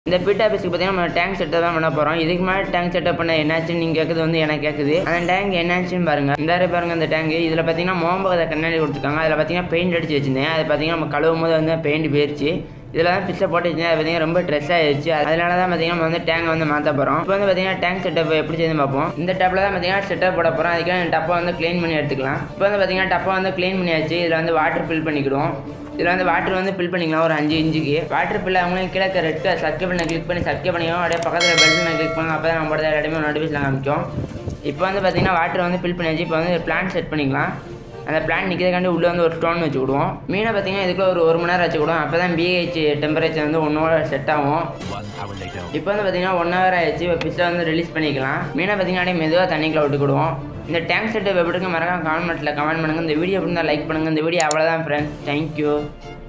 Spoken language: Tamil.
இந்த பிட் ஆஃபீஸ்க்கு பார்த்தீங்கன்னா நம்ம டேங்க் செட்டப் தான் பண்ண போகிறோம் இதுக்கு மேலே டேங்க் செட்டப் பண்ண என்னாச்சுன்னு நீங்கள் கேட்குறது வந்து எனக்கு கேட்குது அந்த டேங்க் என்னாச்சுன்னு பாருங்க இந்த பாருங்க இந்த டேங்க் இதில் பார்த்தீங்கன்னா மோம்பகத்தை கண்ணாடி கொடுத்துருக்காங்க அதில் பார்த்தீங்கன்னா பெயிண்ட் அடிச்சு வச்சிருந்தேன் அது பார்த்தீங்கன்னா நம்ம கழுவும் போது வந்து பெயிண்ட் போயிடுச்சு இதில் தான் பிச்சை போட்டு வச்சிருந்தேன் அது பார்த்தீங்கன்னா ரொம்ப ட்ரெஸ் ஆயிடுச்சு அதனால தான் பார்த்தீங்கன்னா நம்ம வந்து டேங்கை வந்து மாற்ற போகிறோம் இப்போ வந்து பார்த்தீங்கன்னா டேங்க் செட்டப் எப்படி செய்து பார்ப்போம் இந்த டப்பில் தான் பார்த்தீங்கன்னா செட்டப் போட போகிறோம் அதுக்காக டப்பை வந்து க்ளீன் பண்ணி எடுத்துக்கலாம் இப்போ வந்து பார்த்தீங்கன்னா டப்பை வந்து க்ளீன் பண்ணியாச்சு இதில் வந்து வாட்டர் ஃபில் பண்ணிக்கிடுவோம் இதில் வந்து வாட்டர் வந்து ஃபில் பண்ணிக்கலாம் ஒரு அஞ்சு இன்ச்சுக்கு வாட்டர் ஃபில் அவங்களும் கீழே ரெட் கலர் சப்ஸ்கிரைப் பண்ண கிளிக் பண்ணி சப்ஸ்கிரைப் பண்ணிக்கோ அப்படியே பக்கத்தில் பெல் பண்ண கிளிக் பண்ணுங்க அப்போ தான் நம்ம போடுறது எல்லாத்தையுமே நோட்டிஃபிகேஷன் காமிக்கும் இப்போ வந்து பார்த்தீங்கன்னா வாட்டர் வந்து ஃபில் பண்ணியாச்சு இப்போ வந்து பிளான் செட் பண்ணிக்கலாம் அந்த பிளான் நிற்கிறதுக்காண்டி உள்ளே வந்து ஒரு ஸ்டோன் வச்சு விடுவோம் மீனை பார்த்தீங்கன்னா இதுக்குள்ள ஒரு ஒரு மணி நேரம் வச்சு விடுவோம் அப்போ தான் பிஹெச் டெம்பரேச்சர் வந்து ஒன்றோட செட் ஆகும் இப்போ வந்து பார்த்தீங்கன்னா ஒன் ஹவர் ஆயிடுச்சு இப்போ ஃபிஷ்ஷை வந்து ரிலீஸ் பண்ணிக்கலாம் மீனை பார்த்தீங்கன்னா அப்படியே மெதுவாக தண்ணிக்குள்ள விட்டுக்கிடுவோம் இந்த டேங்க் செட்டப் எப்படி இருக்கு மறக்காம கமெண்ட் கமெண்ட் பண்ணுங்கள் இந்த வீடியோ எப்படி இருந்தால் லைக் பண்ணுங்கள் இந்த வீடியோ அவ்வளோதான் ஃப்ரெண்ட்ஸ் தேங்க்யூ